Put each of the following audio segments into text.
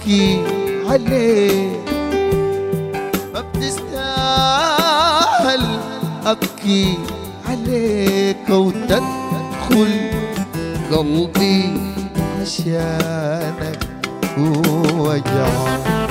أبكي عليك ما بتستاهل أبكي عليك وتدخل قلبي عشانك ووجعك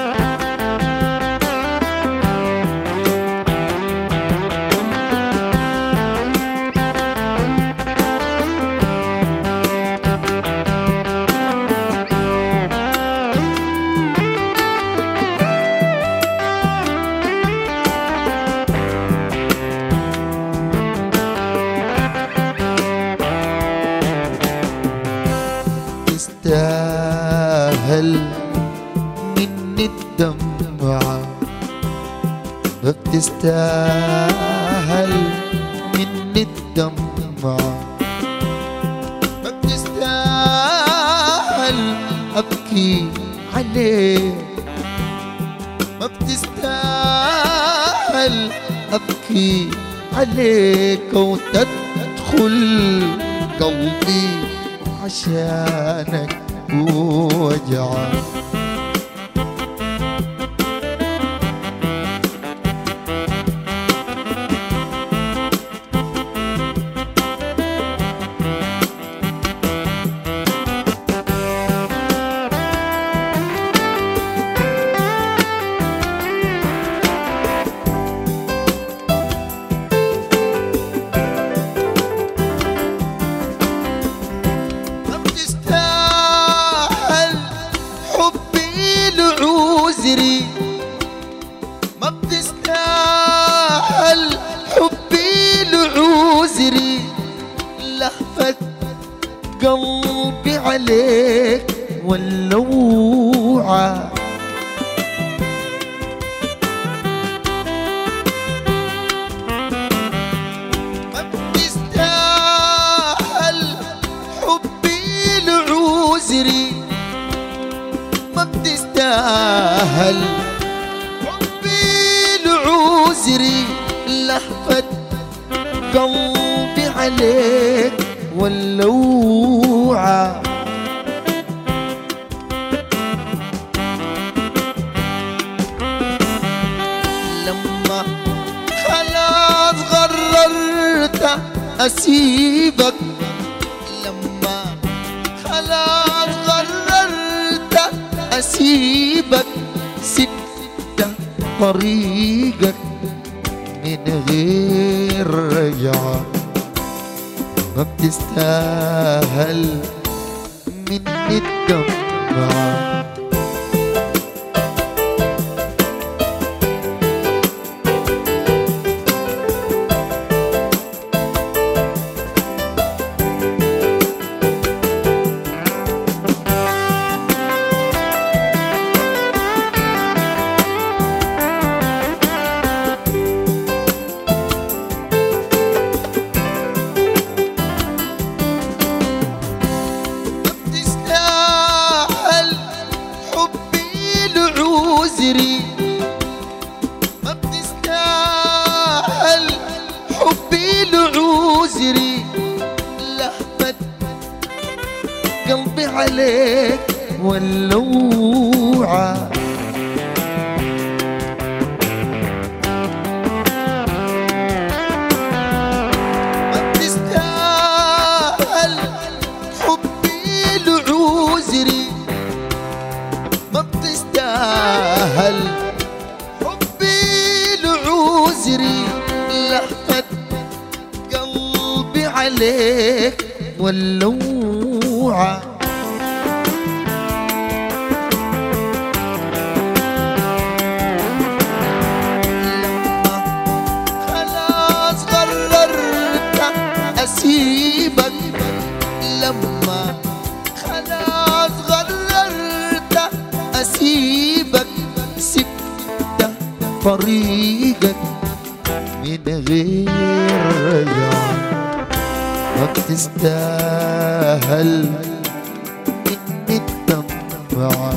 تستاهل مني الدمعة ما بتستاهل مني الدمعة ما بتستاهل أبكي عليك ما بتستاهل أبكي عليك وتدخل قلبي عشانك ووجعك ما بتستاهل حبي لعذري ما بتستاهل حبي لعذري لهفت قلبي عليك واللوعه ما بتستاهل حبي لعذري ما بتستاهل حبي لعذري لهفت قلبي عليك واللوعه لما خلاص قررت أسيبك لما خلاص قررت أسيبك سبت طريقك من غير رجعة ما بتستاهل مني الدمعة ما بتستاهل حبي لعذري ما بتستاهل حبي لعذري لهفت قلبي عليك واللوعه ما بتستاهل حبي لعذري ما بتستاهل حبي لعذري لهفت قلبي عليك واللوعه خلاص قررت أسيبك لما خلاص قررت أسيبك سبت طريقك من غير رجعة ما بتستاهل مني الدمعة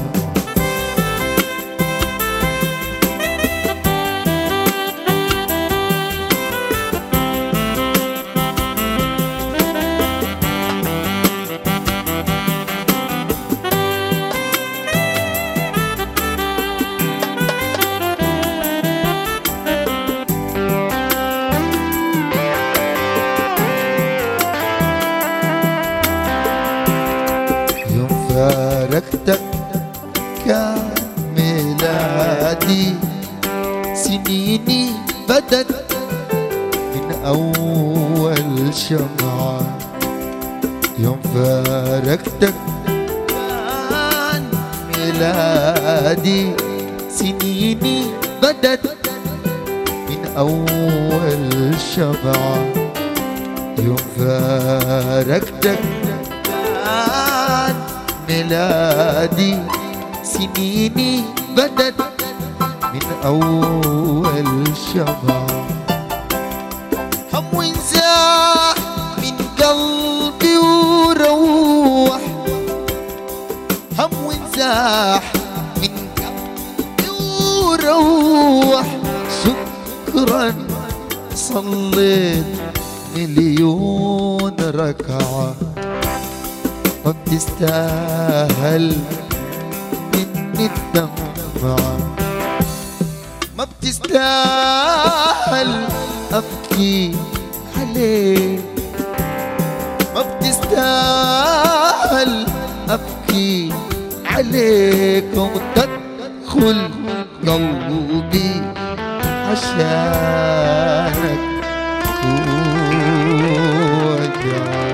فارقتك كان ميلادي سنيني بدت من أول شمعة يوم فارقتك كان ميلادي سنيني بدت من أول شمعة يوم فارقتك كان ميلادي سنيني بدت من أول شمعة هم وانزاح من قلبي وروح هم وانزاح من قلبي وروح شكرا صليت مليون ركعة ما بتستاهل مني الدمعة ما بتستاهل أبكي عليك ما بتستاهل أبكي عليك وتدخل قلبي عشانك وجعك